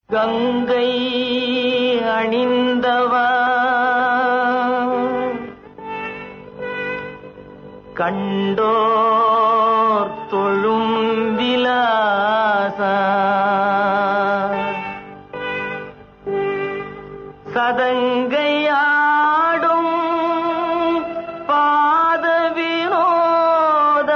கங்கை அணிந்தவா கண்டோர் தொழும் விலாசா சதங்கையாடும் பாத வினோத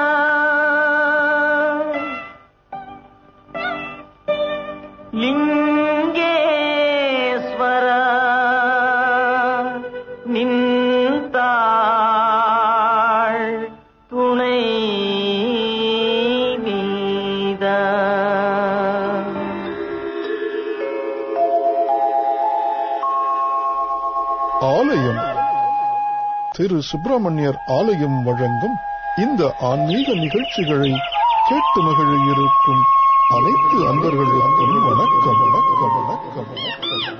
லிங்கேஸ்வர நின்றாள் துணை நீத ஆலயம் திரு சுப்பிரமணியர் ஆலயம் வழங்கும் இந்த ஆன்மீக நிகழ்ச்சிகளை கேட்டு மகிழ இருக்கும் அனைத்து அன்பர்களுக்கும் வணக்கம் வணக்கம் வணக்கம் வணக்கம்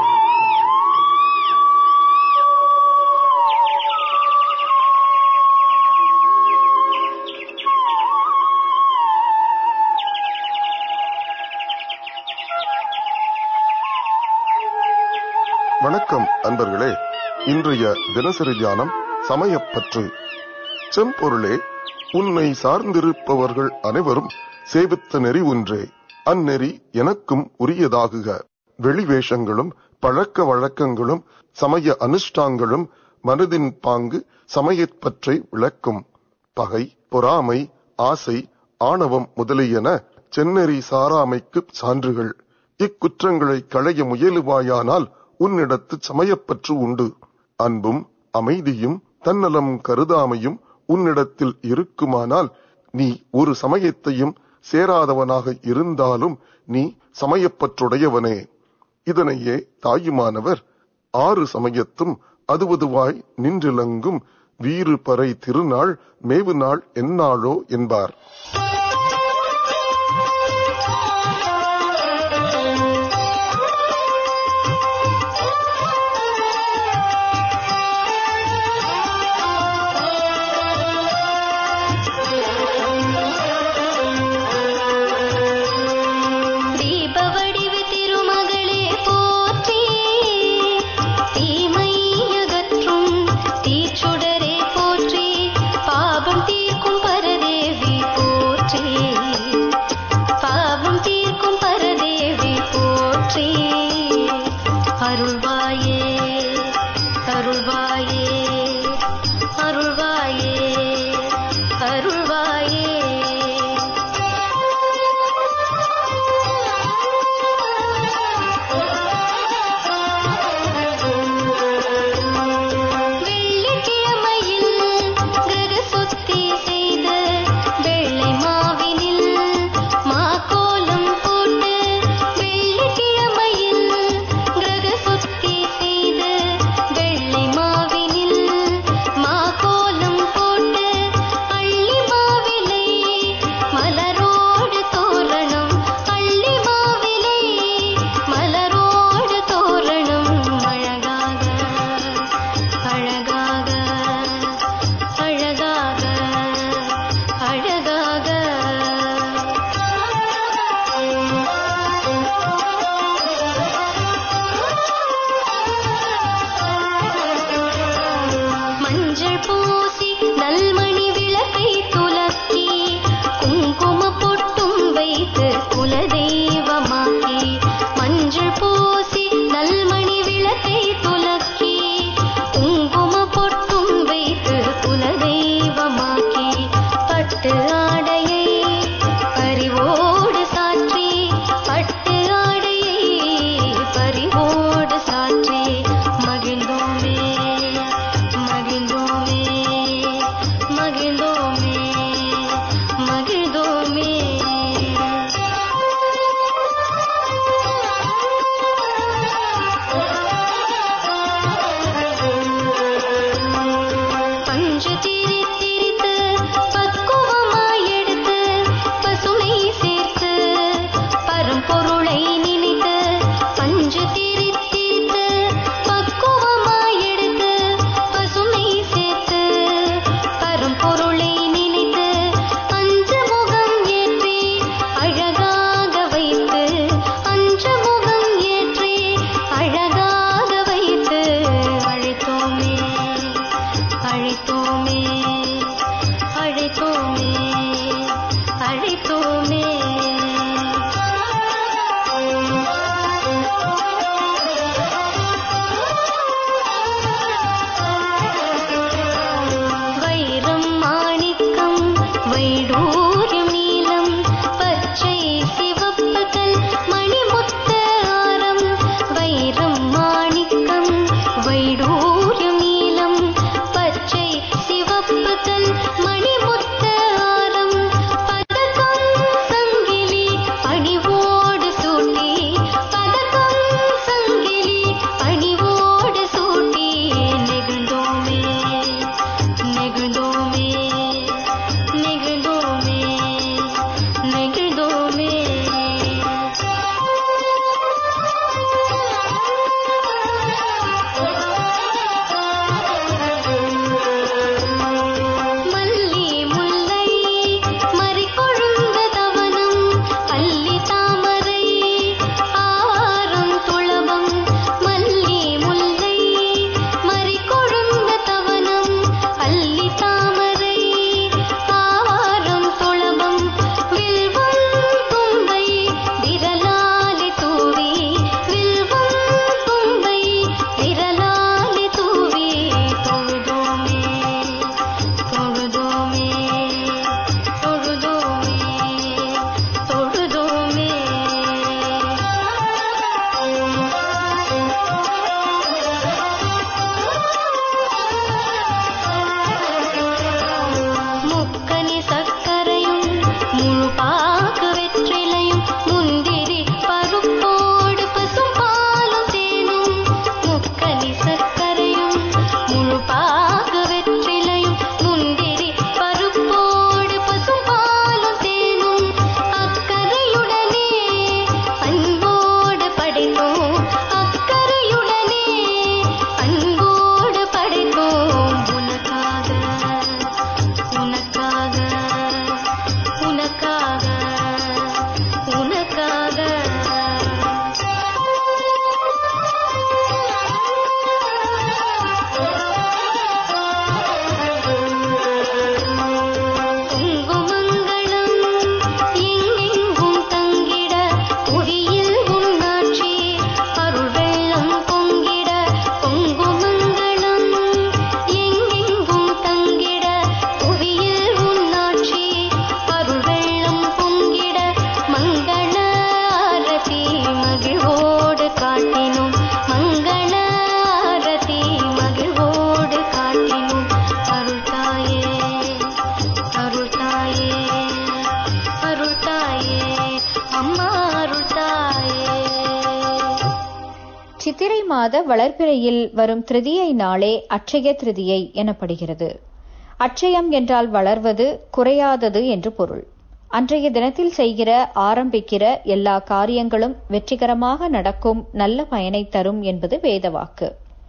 வணக்கம் அன்பர்களே இன்றைய தினசரி தியானம் சமயப்பற்று செம்பொருளே உன்னை சார்ந்திருப்பவர்கள் அனைவரும் சேவித்த நெறி ஒன்றே அந்நெறி எனக்கும் உரியதாகுக வெளிவேஷங்களும் பழக்க வழக்கங்களும் சமய அனுஷ்டாங்களும் மனதின் பாங்கு சமயப்பற்றை விளக்கும் பகை பொறாமை ஆசை ஆணவம் முதலியன செந்நெறி சாராமைக்குச் சான்றுகள் இக்குற்றங்களை களைய முயலுவாயானால் உன்னிடத்து சமயப்பற்று உண்டு அன்பும் அமைதியும் தன்னலம் கருதாமையும் உன்னிடத்தில் இருக்குமானால் நீ ஒரு சமயத்தையும் சேராதவனாக இருந்தாலும் நீ சமயப்பற்றுடையவனே இதனையே தாயுமானவர் ஆறு சமயத்தும் அதுவதுவாய் நின்றிலங்கும் வீறு பறை திருநாள் மேவு நாள் எந்நாளோ என்பார் தீபவடிவு திருமகளே போற்றி தீமையகற்றும் தீச்சுடரே போற்றி பாபம் தீர்க்கும் பரதேவி போற்றி பாவம் தீர்க்கும் பரதேவி போற்றி அருள்வாயே அருள்வாயே அருள்வாயே அருள்வாயே வெள்ளிக்கிழமையில் கிரக சுத்தி செய்து வெள்ளை மாவினில் மாக்கோலம் போட்டு வெள்ளிக்கிழமையில் சித்திரை மாத வளர்பிறையில் வரும் திருதியை நாளே அட்சய திருதியை எனப்படுகிறது அட்சயம் என்றால் வளர்வது குறையாதது என்று பொருள் அன்றைய தினத்தில் செய்கிற ஆரம்பிக்கிற எல்லா காரியங்களும் வெற்றிகரமாக நடக்கும் நல்ல பயனை தரும் என்பது வேதவாக்கு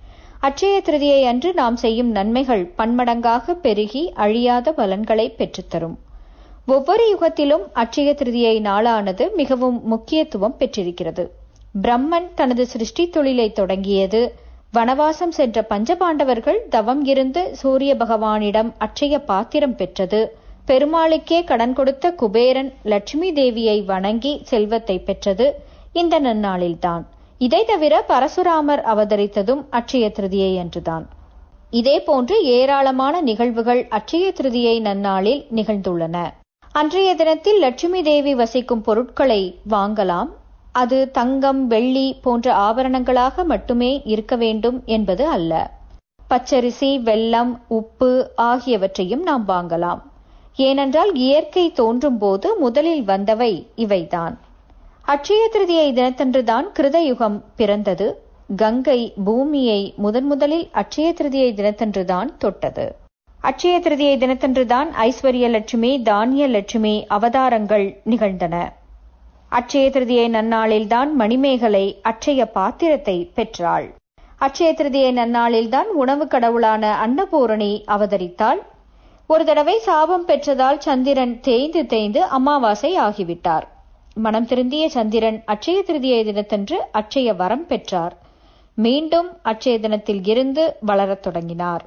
அட்சய திருதியை அன்று நாம் செய்யும் நன்மைகள் பன்மடங்காக பெருகி அழியாத பலன்களை பெற்றுத்தரும் ஒவ்வொரு யுகத்திலும் அட்சய திருதியை நாளானது மிகவும் முக்கியத்துவம் பெற்றிருக்கிறது பிரம்மன் தனது சிருஷ்டி தொழிலை தொடங்கியது வனவாசம் சென்ற பஞ்சபாண்டவர்கள் தவம் இருந்து சூரிய பகவானிடம் அட்சய பாத்திரம் பெற்றது பெருமாளுக்கே கடன் கொடுத்த குபேரன் லட்சுமி தேவியை வணங்கி செல்வத்தை பெற்றது இந்த நன்னாளில்தான் இதை தவிர பரசுராமர் அவதரித்ததும் அட்சய திருதியை அன்றுதான் இதே போன்று ஏராளமான நிகழ்வுகள் அட்சய திருதியை நன்னாளில் நிகழ்ந்துள்ளன அன்றைய தினத்தில் லட்சுமி தேவி வசிக்கும் பொருட்களை வாங்கலாம் அது தங்கம் வெள்ளி போன்ற ஆபரணங்களாக மட்டுமே இருக்க வேண்டும் என்பது அல்ல பச்சரிசி வெல்லம் உப்பு ஆகியவற்றையும் நாம் வாங்கலாம் ஏனென்றால் இயற்கை தோன்றும் போது முதலில் வந்தவை இவைதான் அட்சய திருதியை தினத்தன்றுதான் கிருதயுகம் பிறந்தது கங்கை பூமியை முதன் முதலில் அட்சய திருதியை தினத்தன்றுதான் தொட்டது அட்சய திருதியை தினத்தன்றுதான் ஐஸ்வர்ய லட்சுமி தானிய லட்சுமி அவதாரங்கள் நிகழ்ந்தன அட்சய திருதியை நன்னாளில்தான் மணிமேகலை அட்சய பாத்திரத்தை பெற்றாள் அட்சய திருதியை நன்னாளில்தான் உணவு கடவுளான அன்னபூரணி அவதரித்தாள் ஒரு தடவை சாபம் பெற்றதால் சந்திரன் தேய்ந்து தேய்ந்து அமாவாசை ஆகிவிட்டார் மனம் திருந்திய சந்திரன் அட்சய திருதியை தினத்தன்று அட்சய வரம் பெற்றார் மீண்டும் அட்சய தினத்தில் இருந்து வளரத் தொடங்கினார்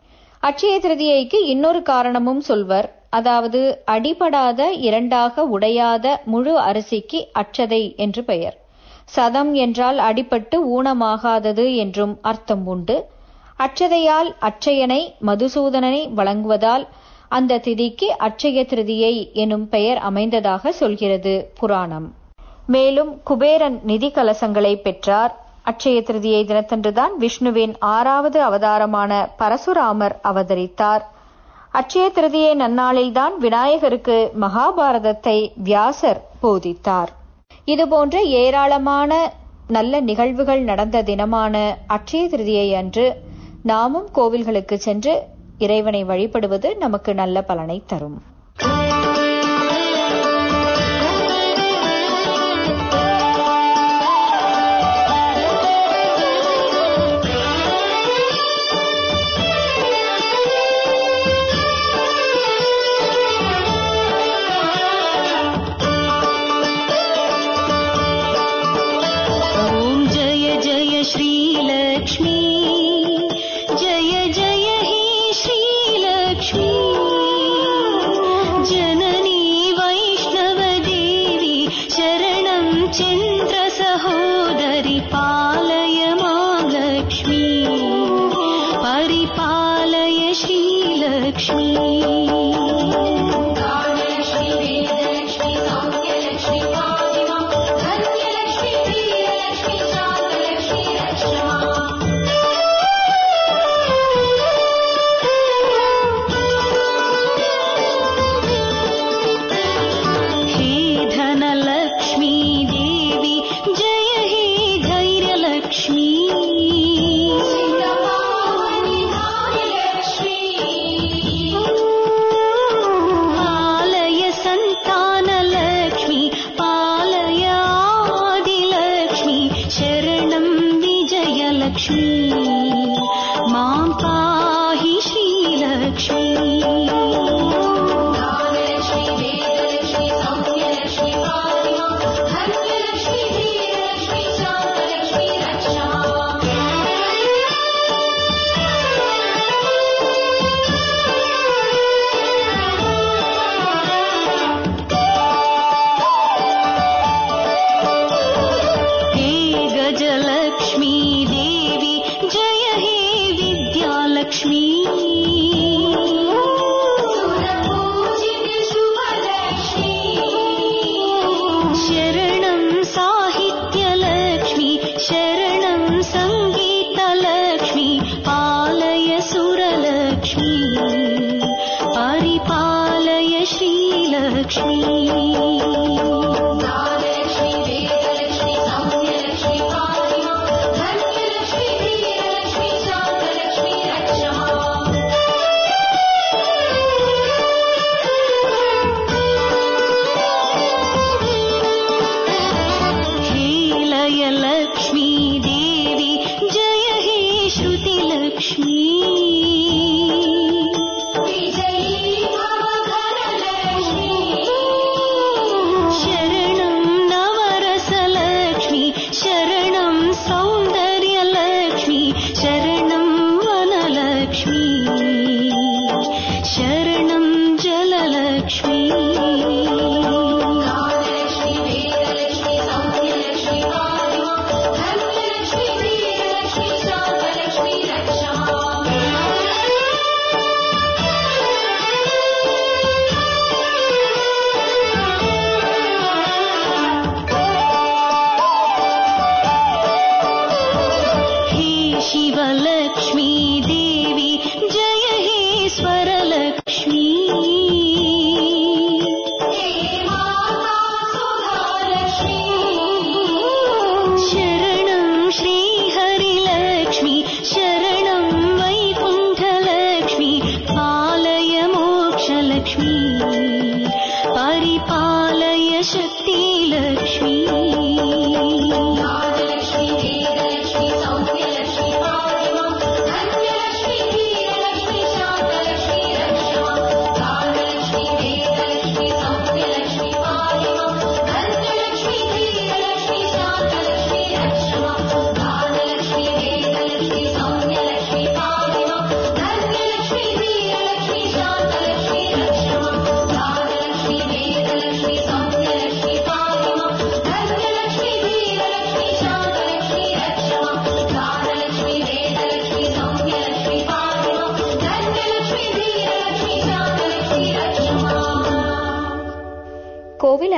அட்சய திருதியைக்கு இன்னொரு காரணமும் சொல்வர் அதாவது அடிபடாத இரண்டாக உடையாத முழு அரிசிக்கு அட்சதை என்று பெயர் சதம் என்றால் அடிபட்டு ஊனமாகாதது என்றும் அர்த்தம் உண்டு அட்சதையால் அட்சயனை மதுசூதனனை வழங்குவதால் அந்த திதிக்கு அட்சய திருதியை எனும் பெயர் அமைந்ததாக சொல்கிறது புராணம் மேலும் குபேரன் நிதி கலசங்களை பெற்றார் அட்சய திருதியை தினத்தன்றுதான் விஷ்ணுவின் ஆறாவது அவதாரமான பரசுராமர் அவதரித்தார் அட்சய திருதியை நன்னாளில்தான் விநாயகருக்கு மகாபாரதத்தை வியாசர் போதித்தார் இதுபோன்ற ஏராளமான நல்ல நிகழ்வுகள் நடந்த தினமான அட்சய திருதியை அன்று நாமும் கோவில்களுக்கு சென்று இறைவனை வழிபடுவது நமக்கு நல்ல பலனை தரும் ॐ जय जय श्रीलक्ष्मी जय जय हे श्रीलक्ष्मी जननी वैष्णवदेवी शरणं चन्द्रसहोदरि पालय मां लक्ष्मी परिपालय श्रीलक्ष्मी हे धनलक्ष्मी देवी जय हे धैर्यलक्ष्मी पालय सन्तानलक्ष्मी पालय आदिलक्ष्मी शरणं विजयलक्ष्मी मां पाहि श्रीलक्ष्मी हे गजलक्ष्मी देवी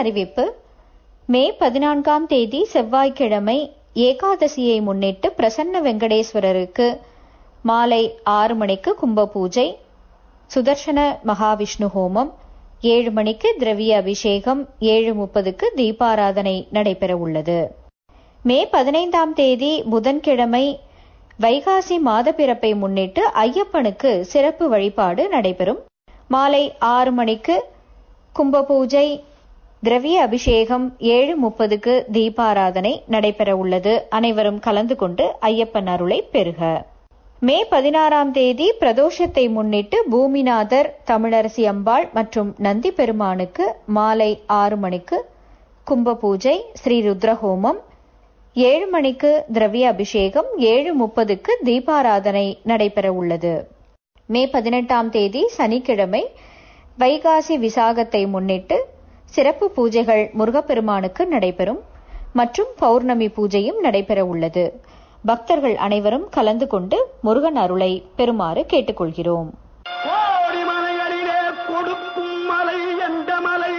அறிவிப்பு மே பதினான்காம் தேதி செவ்வாய்க்கிழமை ஏகாதசியை முன்னிட்டு பிரசன்ன வெங்கடேஸ்வரருக்கு மாலை ஆறு மணிக்கு கும்ப பூஜை சுதர்சன மகாவிஷ்ணு ஹோமம் ஏழு மணிக்கு திரவிய அபிஷேகம் ஏழு முப்பதுக்கு தீபாராதனை நடைபெற உள்ளது மே பதினைந்தாம் தேதி புதன்கிழமை வைகாசி மாத பிறப்பை முன்னிட்டு ஐயப்பனுக்கு சிறப்பு வழிபாடு நடைபெறும் மாலை ஆறு மணிக்கு கும்ப பூஜை திரவிய அபிஷேகம் ஏழு முப்பதுக்கு தீபாராதனை நடைபெற உள்ளது அனைவரும் கலந்து கொண்டு ஐயப்பன் அருளை பெறுக மே பதினாறாம் தேதி பிரதோஷத்தை முன்னிட்டு பூமிநாதர் தமிழரசி அம்பாள் மற்றும் நந்தி பெருமானுக்கு மாலை ஆறு மணிக்கு கும்ப பூஜை ஸ்ரீ ருத்ரஹோமம் ஏழு மணிக்கு திரவிய அபிஷேகம் ஏழு முப்பதுக்கு தீபாராதனை நடைபெற உள்ளது மே பதினெட்டாம் தேதி சனிக்கிழமை வைகாசி விசாகத்தை முன்னிட்டு சிறப்பு பூஜைகள் முருகப்பெருமானுக்கு நடைபெறும் மற்றும் பௌர்ணமி பூஜையும் நடைபெற உள்ளது பக்தர்கள் அனைவரும் கலந்து கொண்டு முருகன் அருளை பெறுமாறு கேட்டுக்கொள்கிறோம் கோடி மலைகளிலே கொடுக்கும் மலை எந்த மலை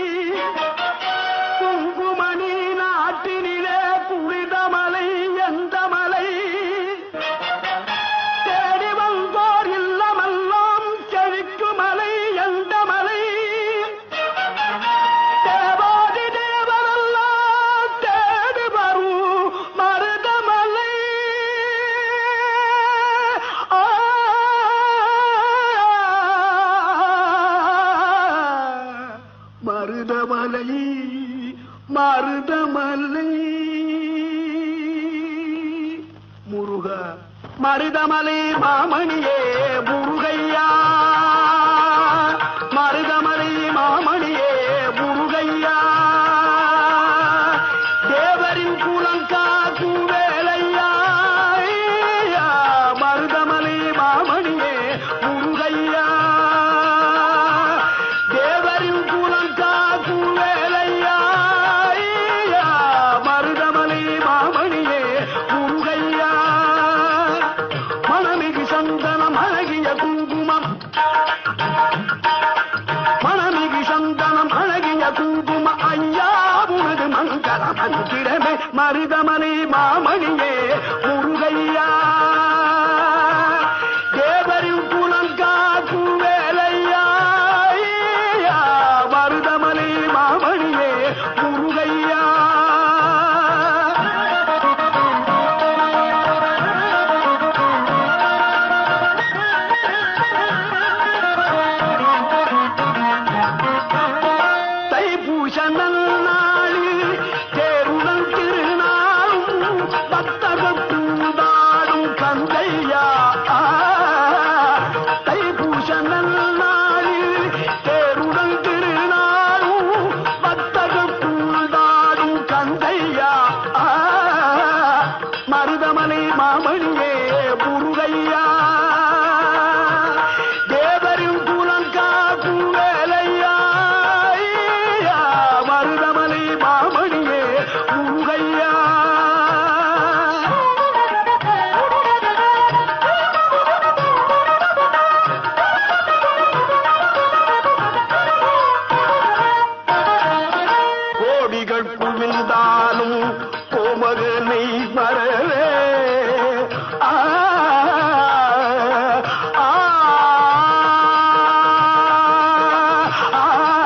குங்குமணி நாட்டினிலே புனித மலை எந்த மலை தேடி வந்தோர் இல்லமெல்லாம் செழிக்கு மலை எந்த மலை தேவாதி தேவரெல்லாம் தேடி வரும் மருதமலை ஆ மருதமலை மருதமலை முருக மருதமலை மாமணியே முருகையா மருதமலை மாமணியே முருகையா தேவரின் குலங்காக்கும் வேலையா ஐயா, மருதமலை மாமணியே முருகையா தேவரின் குலங்காக்கும் வேலையா ஐயா, மருதமலை மாமணியே முருகையா மணமிகு சந்தனம் அழகிய குங்குமம் மணமிகு சந்தனம் அழகிய குங்கும ஐயா உனது மங்கள மந்திரமே மருதமலை மாமணியே முருகையா தேவரின் குலம் காக்கும் வேலையா ஐயா, மருதமலை மாமணியே முருகையா தைப்பூச நன்னாளில் தேருடன் திருநாளும் பக்தர்கள் பூந்தாடும் கந்தையா தைப்பூச நன்னாளில் தேருடன் திருநாளும் பக்தர்கள் பூந்தாடும் கந்தையா மருதமலை மாமணியே முருகையா தேவரின் குலம் காக்கும் வேலையா ஐயா, மருதமலை மாமணியே முருகையா கோடிகள் குவிந்தாலும் கோமகனை மறவே ஆ, ஆ, ஆ,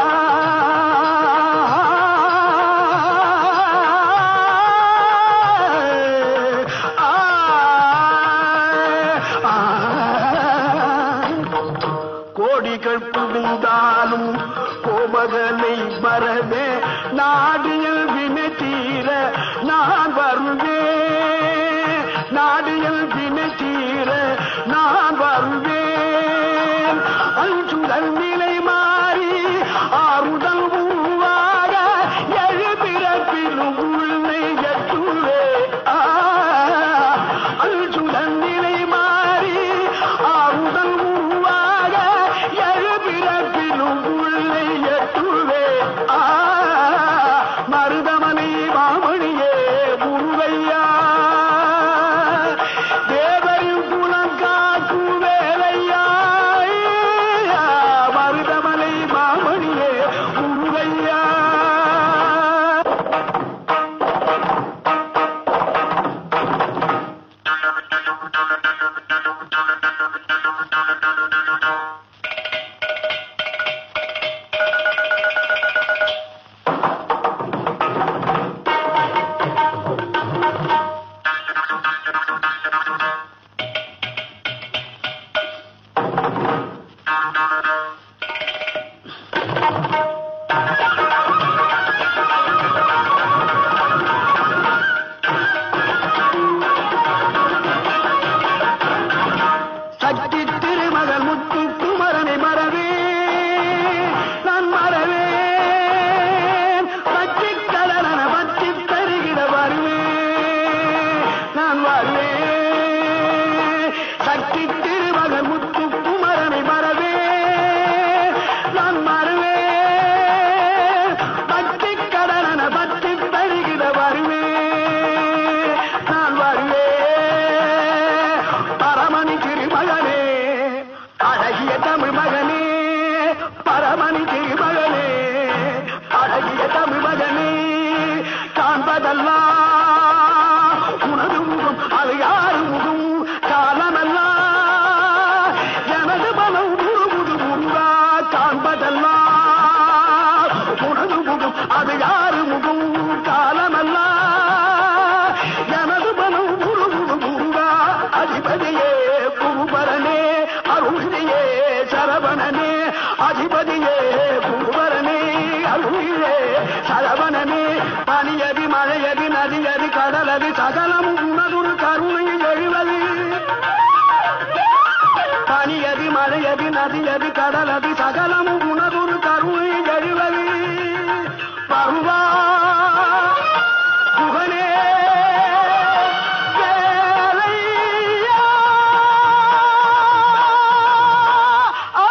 கோடிகள் குவிந்தாலும் கோமகனை மறவே நாடியில் வினை தீர நான் வருவேன் நாடியில் வினை தீர நான் வருவேன் அஞ்சுதல் நிலை மாறி ஆறுதல் உருவாக எழுபிறப்பிலும் உள்ளே எட்டுவே அஞ்சுதல் நிலை மாறி ஆறுதல் உருவாக எழுபிறப்பிலும் உள்ளே எட்டுவே மருதமலை மாமணியே முருகையா தேவரின் குலம் காக்கும் வேலையா ஐயா, மருதமலை மாமணியே முருகையா காண்பதெல்லாம் உனது முகம் அது யாரு முகம் காலமெல்லாம் எனது மனம் முருகுது முருகா காண்பதெல்லாம் உனது முகம் அது யாரு முகம் காலமெல்லாம் எனது மனம் முருகுது முருகா அதிபதியே குருபரனே அருளியே சரவணனே அதிபதியே குருபரனே அருளியே சரவணனே பனியதி மழையதி நதியதி கடலதி சகலமும் உனதுரு கருணை எழுவது பனியதி மழையதி நதியதி கடலதி சகலமும் உனதுரு கருணை எழுவது பருவா புகழே வேலையா. ஆ,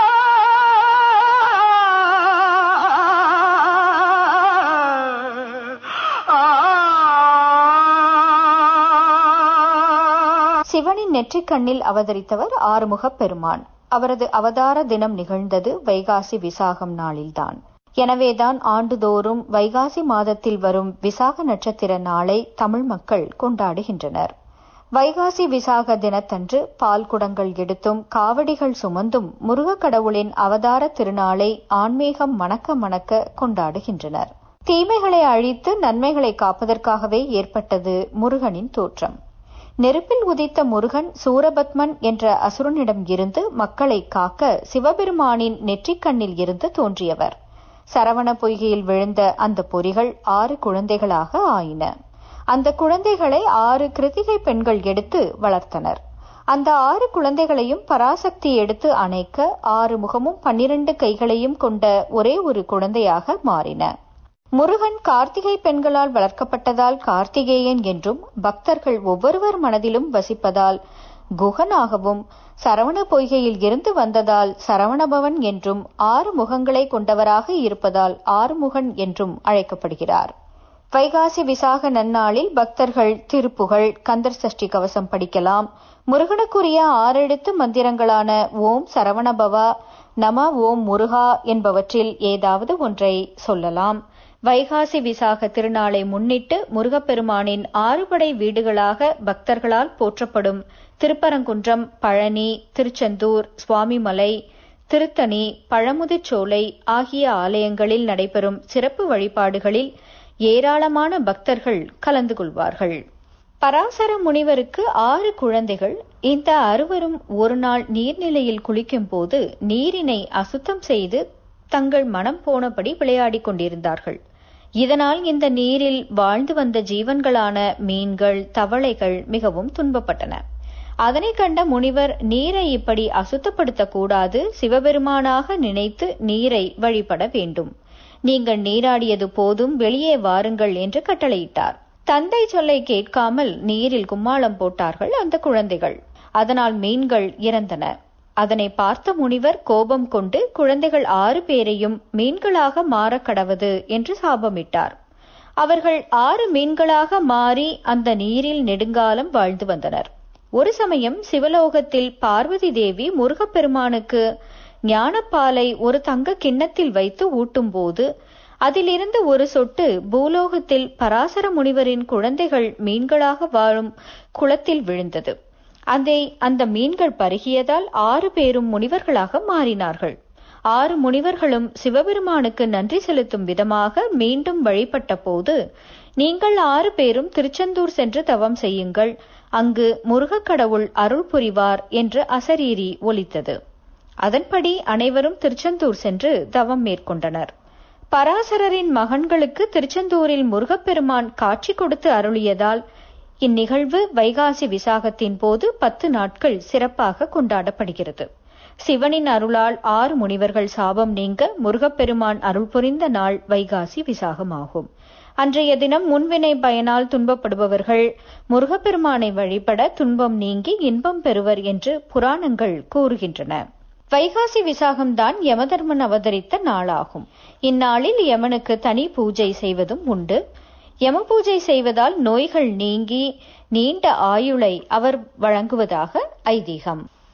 ஆ, சிவனின் நெற்றிக் கண்ணில் அவதரித்தவர் ஆறுமுகப் பெருமான் அவரது அவதார தினம் நிகழ்ந்தது வைகாசி விசாகம் நாளில்தான் எனவேதான் ஆண்டுதோறும் வைகாசி மாதத்தில் வரும் விசாக நட்சத்திர நாளை தமிழ் மக்கள் கொண்டாடுகின்றனர் வைகாசி விசாக தினத்தன்று பால் குடங்கள் எடுத்தும் காவடிகள் சுமந்தும் முருகக் கடவுளின் அவதார திருநாளை ஆன்மீகம் மணக்க மணக்க கொண்டாடுகின்றனர் தீமைகளை அழித்து நன்மைகளை காப்பதற்காகவே ஏற்பட்டது முருகனின் தோற்றம் நெருப்பில் உதித்த முருகன் சூரபத்மன் என்ற அசுரனிடம் இருந்து மக்களை காக்க சிவபெருமானின் நெற்றிக்கண்ணில் இருந்து தோன்றியவர் சரவண பொய்கையில் விழுந்த அந்த பொறிகள் ஆறு குழந்தைகளாக ஆயின அந்த குழந்தைகளை ஆறு கிருத்திகை பெண்கள் எடுத்து வளர்த்தனர் அந்த ஆறு குழந்தைகளையும் பராசக்தி எடுத்து அணைக்க ஆறு முகமும் பன்னிரண்டு கைகளையும் கொண்ட ஒரே ஒரு குழந்தையாக மாறின முருகன் கார்த்திகை பெண்களால் வளர்க்கப்பட்டதால் கார்த்திகேயன் என்றும் பக்தர்கள் ஒவ்வொருவர் மனதிலும் வசிப்பதால் குகனாகவும் சரவண பொய்கையில் இருந்து வந்ததால் சரவணபவன் என்றும் ஆறு முகங்களை கொண்டவராக இருப்பதால் ஆறுமுகன் என்றும் அழைக்கப்படுகிறார் வைகாசி விசாக நன்னாளில் பக்தர்கள் திருப்புகழ் கந்தர் சஷ்டி கவசம் படிக்கலாம் முருகனுக்குரிய ஆறெழுத்து மந்திரங்களான ஓம் சரவணபவா நம ஓம் முருகா என்பவற்றில் ஏதாவது ஒன்றை சொல்லலாம் வைகாசி விசாக திருநாளை முன்னிட்டு முருகப்பெருமானின் ஆறுபடை வீடுகளாக பக்தர்களால் போற்றப்படும் திருப்பரங்குன்றம் பழனி திருச்செந்தூர் சுவாமிமலை திருத்தணி பழமுதிர்ச்சோலை ஆகிய ஆலயங்களில் நடைபெறும் சிறப்பு வழிபாடுகளில் ஏராளமான பக்தர்கள் கலந்து கொள்வார்கள் பராசர முனிவருக்கு ஆறு குழந்தைகள் இந்த அறுவரும் ஒரு நாள் நீர்நிலையில் குளிக்கும் போது நீரினை அசுத்தம் செய்து தங்கள் மனம் போனபடி விளையாடிக் கொண்டிருந்தார்கள் இதனால் இந்த நீரில் வாழ்ந்து வந்த ஜீவன்களான மீன்கள் தவளைகள் மிகவும் துன்பப்பட்டன அதனை கண்ட முனிவர் நீரை இப்படி அசுத்தப்படுத்தக் கூடாது சிவபெருமானாக நினைத்து நீரை வழிபட வேண்டும் நீங்கள் நீராடியது போதும் வெளியே வாருங்கள் என்று கட்டளையிட்டார் தந்தை சொல்லை கேட்காமல் நீரில் கும்மாளம் போட்டார்கள் அந்த குழந்தைகள் அதனால் மீன்கள் இறந்தன அதனை பார்த்த முனிவர் கோபம் கொண்டு குழந்தைகள் ஆறு பேரையும் மீன்களாக மாறக் கடவது என்று சாபமிட்டார் அவர்கள் ஆறு மீன்களாக மாறி அந்த நீரில் நெடுங்காலம் வாழ்ந்து வந்தனர் ஒரு சமயம் சிவலோகத்தில் பார்வதி தேவி முருகப்பெருமானுக்கு ஞானப்பாலை ஒரு தங்க கிண்ணத்தில் வைத்து ஊட்டும்போது அதிலிருந்து ஒரு சொட்டு பூலோகத்தில் பராசர முனிவரின் குழந்தைகள் மீன்களாக வாழும் குளத்தில் விழுந்தது அதை அந்த மீன்கள் பருகியதால் ஆறு பேரும் முனிவர்களாக மாறினார்கள் ஆறு முனிவர்களும் சிவபெருமானுக்கு நன்றி செலுத்தும் விதமாக மீண்டும் வழிபட்ட போது நீங்கள் ஆறு பேரும் திருச்செந்தூர் சென்று தவம் செய்யுங்கள் அங்கு முருகக் கடவுள் அருள் புரிவார் என்று அசரீரி ஒலித்தது அதன்படி அனைவரும் திருச்செந்தூர் சென்று தவம் மேற்கொண்டனர் பராசரரின் மகன்களுக்கு திருச்செந்தூரில் முருகப்பெருமான் காட்சி கொடுத்து அருளியதால் இந்நிகழ்வு வைகாசி விசாகத்தின் போது பத்து நாட்கள் சிறப்பாக கொண்டாடப்படுகிறது சிவனின் அருளால் ஆறு முனிவர்கள் சாபம் நீங்க முருகப்பெருமான் அருள் புரிந்த நாள் வைகாசி விசாகமாகும் அன்றைய தினம் முன்வினை பயனால் துன்பப்படுபவர்கள் முருகப்பெருமானை வழிபட துன்பம் நீங்கி இன்பம் பெறுவர் என்று புராணங்கள் கூறுகின்றன வைகாசி விசாகம்தான் யமதர்மன் அவதரித்த நாளாகும் இந்நாளில் யமனுக்கு தனி பூஜை செய்வதும் உண்டு யம பூஜை செய்வதால் நோய்கள் நீங்கி நீண்ட ஆயுளை அவர் வழங்குவதாக ஐதீகம்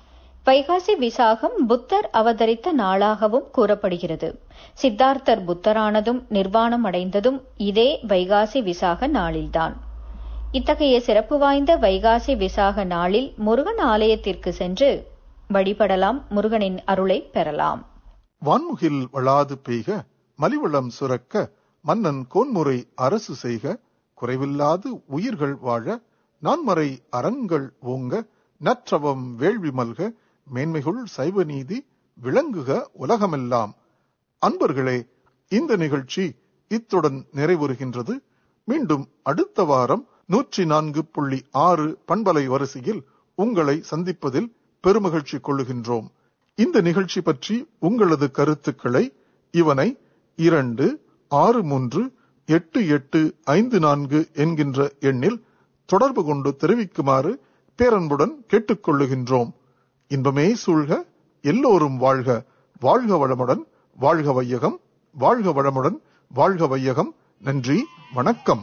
வைகாசி விசாகம் புத்தர் அவதரித்த நாளாகவும் கூறப்படுகிறது சித்தார்த்தர் புத்தரானதும் நிர்வாணம் அடைந்ததும் இதே வைகாசி விசாக நாளில்தான் இத்தகைய சிறப்பு வாய்ந்த வைகாசி விசாக நாளில் முருகன் ஆலயத்திற்கு சென்று வழிபடலாம் முருகனின் அருளை பெறலாம் வான்முகில் வளாது பெய்க மலிவளம் சுரக்க மன்னன் கோன்முறை அரசு செய்க குறைவில்லாது உயிர்கள் வாழ நான்மறை அறங்கள் ஓங்க நற்றவம் வேள்வி மல்க மேன்மைகுள் சைவ நீதி விளங்குக உலகமெல்லாம் அன்பர்களே இந்த நிகழ்ச்சி இத்துடன் நிறைவுறுகின்றது மீண்டும் அடுத்த வாரம் நூற்றி நான்கு புள்ளி ஆறு பண்பலை வரிசையில் உங்களை சந்திப்பதில் பெருமகிழ்ச்சி கொள்ளுகின்றோம் இந்த நிகழ்ச்சி பற்றி உங்களது கருத்துக்களை இவனை இரண்டு ஆறு மூன்று எட்டு எட்டு ஐந்து நான்கு என்கின்ற எண்ணில் தொடர்பு கொண்டு தெரிவிக்குமாறு பேரன்புடன் கேட்டுக்கொள்ளுகின்றோம் இன்பமே சூழ்க எல்லோரும் வாழ்க வாழ்க வளமுடன் வாழ்க வையகம் வாழ்க வளமுடன் வாழ்க வையகம் நன்றி வணக்கம்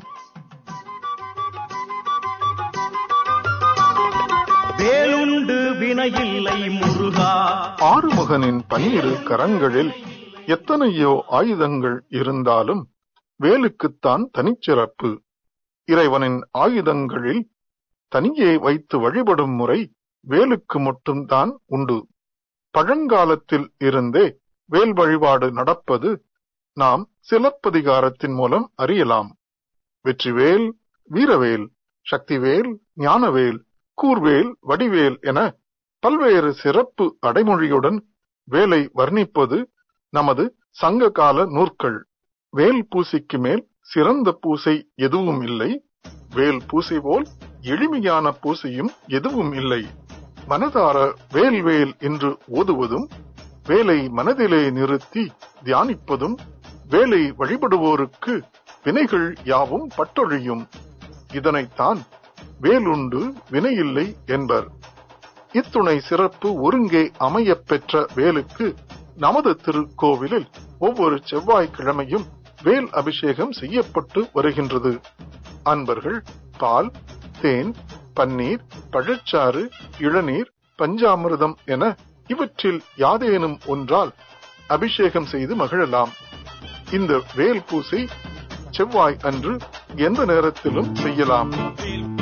வேலுண்டு வினையில்லை முருகா ஆறுமுகனின் பன்னிரு கரங்களில் எத்தனையோ ஆயுதங்கள் இருந்தாலும் வேலுக்குத்தான் தனிச்சிறப்பு இறைவனின் ஆயுதங்களில் தனியே வைத்து வழிபடும் முறை வேலுக்கு மட்டும்தான் உண்டு பழங்காலத்தில் இருந்தே வேல் வழிபாடு நடப்பது நாம் சிலப்பதிகாரத்தின் மூலம் அறியலாம் வெற்றிவேல் வீரவேல் சக்திவேல் ஞானவேல் கூர்வேல் வடிவேல் என பல்வேறு சிறப்பு அடைமொழியுடன் வேலை வர்ணிப்பது நமது சங்ககால நூற்கள் வேல் பூசைக்கு மேல் சிறந்த பூசை எதுவும் இல்லை வேல் பூசை போல் எளிமையான பூசையும் எதுவும் இல்லை மனதார வேல் வேல் என்று ஓதுவதும் வேலை மனதிலே நிறுத்தி தியானிப்பதும் வேலை வழிபடுவோருக்கு வினைகள் யாவும் பட்டொழியும் இதனைத்தான் வேலுண்டு வினையில்லை என்பர் இத்துணை சிறப்பு ஒருங்கே அமையப் பெற்ற வேலுக்கு நமது திருக்கோவிலில் ஒவ்வொரு செவ்வாய்க்கிழமையும் வேல் அபிஷேகம் செய்யப்பட்டு வருகின்றது அன்பர்கள் பால் தேன் பன்னீர் பழச்சாறு இளநீர் பஞ்சாமிர்தம் என இவற்றில் யாதேனும் ஒன்றால் அபிஷேகம் செய்து மகிழலாம் இந்த வேல் பூசை செவ்வாய் அன்று எந்த நேரத்திலும் செய்யலாம் வேல்